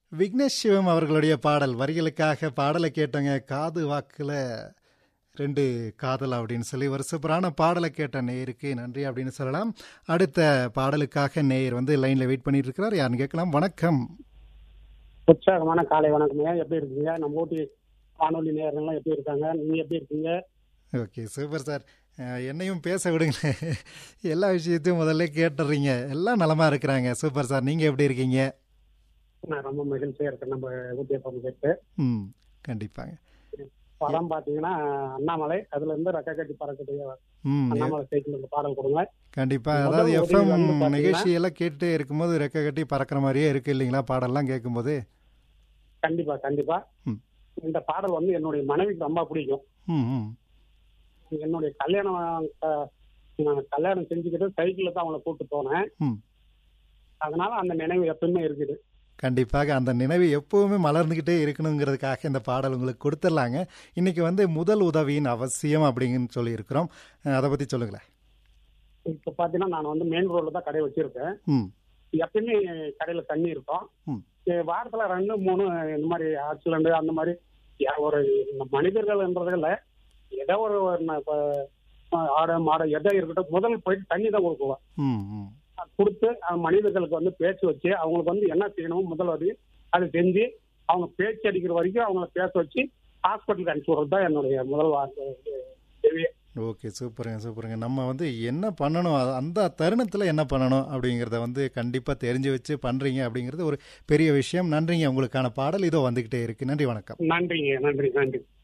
விக்னேஷ் சிவம் அவர்களுடைய பாடல் வரிகளுக்காக பாடலை கேட்டோங்க காது வாக்குல ரெண்டு காதல் அப்படின்னு சொல்லி ஒரு சூப்பரான பாடலை கேட்ட நேயருக்கு நன்றி அப்படின்னு சொல்லலாம் அடுத்த பாடலுக்காக நேயர் வந்து லைன்ல வெயிட் பண்ணிட்டு இருக்கிறார் யாருன்னு கேட்கலாம் வணக்கம் உற்சாகமான காலை வணக்கம்ங்க எப்படி இருக்கீங்க நம்ம ஊட்டி வானொலி நேயர்கள்லாம் எப்படி இருக்காங்க நீங்க எப்படி இருக்கீங்க ஓகே சூப்பர் சார் அஹ், என்னையும் பேச விடுங்க எல்லா விஷயத்தையும் முதல்ல கேட்டுறீங்க எல்லாம் நலமா இருக்கிறாங்க சூப்பர் சார் நீங்க எப்படி இருக்கீங்க நான் ரொம்ப மகிழ்ச்சியா இருக்கேன் நம்ம ஊட்டிய பொண்ணு கேட்டு ம் கண்டிப்பாங்க படம் பாத்தீங்கன்னா அண்ணாமலை அதுல இருந்து ரெக்க கட்டி பறக்கக்கூடிய ம் அண்ணாமலை ஸ்டேஜ்ல இருந்து பாடல் கொடுங்க கண்டிப்பா முதல் அதாவது உதவி எஃப்எம் வந்து பாத்தீங்கன்னா- நிகழ்ச்சியெல்லாம் கேட்டு இருக்கும்போது ரெக்க கட்டி பறக்கிற மாதிரியே இருக்கு இல்லைங்களா பாடல்லாம் கேட்கும்போது கண்டிப்பா கண்டிப்பா ம். இந்த பாடல் வந்து என்னுடைய மனைவிக்கு ரொம்ப பிடிக்கும் ம் ம் என்னுடைய கல்யாணம் அஹ், நான் கல்யாணம் செஞ்சுக்கிட்டு சைக்கிள்ல தான் அவங்கள கூட்டு போனேன் ம். அதனால அந்த நினைவு எப்பவுமே இருக்குது கண்டிப்பாக அந்த நினைவு எப்பவுமே மலர்ந்துக்கிட்டே இருக்கணுங்கிறதுக்காக இந்த பாடல் உங்களுக்கு கொடுத்துடலாங்க இன்னைக்கு வந்து முதல் உதவியின் அவசியம் அப்படின்னு சொல்லியிருக்கிறோம் அஹ் அதை பற்றி சொல்லுங்களேன் இப்ப பாத்தீங்கன்னா நான் வந்து மெயின் ரோட்ல தான் கடை வச்சிருக்கேன் ம் எப்பயுமே கடையில தண்ணி இருக்கும் ம். ஏ, வாரத்துல ரெண்டு மூணு இந்த மாதிரி ஆக்சிடென்ட் அந்த மாதிரி யா- ஒரு மனிதர்கள்ன்றதுல ஏதோ ஒரு ஒரு ந- இப்ப, அஹ், ஆடு மாடு எதோ இருக்கட்டும் முதல் போயிட்டு தண்ணி தான் கொடுக்குவோம் ம் ம் கொடுத்து அந்த மனிதர்களுக்கு வந்து பேச்சு வச்சு அவங்களுக்கு வந்து என்ன செய்யணும் முதல் வரி அதை செஞ்சு அவங்க பேச்சு அடிக்கிற வரைக்கும் அவங்கள பேச வச்சு ஹாஸ்பிட்டலுக்கு அனுப்பிச்சு விடுறது தான் என்னுடைய முதல் வார்த்தை இது. ஓகே சூப்பருங்க சூப்பருங்க நம்ம வந்து என்ன பண்ணணும் அ- அந்த தருணத்தில் என்ன பண்ணணும் அப்படிங்கிறத வந்து கண்டிப்பாக தெரிஞ்சு வச்சு பண்ணுறீங்க அப்படிங்கிறது ஒரு பெரிய விஷயம் நன்றிங்க உங்களுக்கான பாடல் இதோ வந்துக்கிட்டே இருக்கு நன்றி வணக்கம் நன்றிங்க நன்றி நன்றி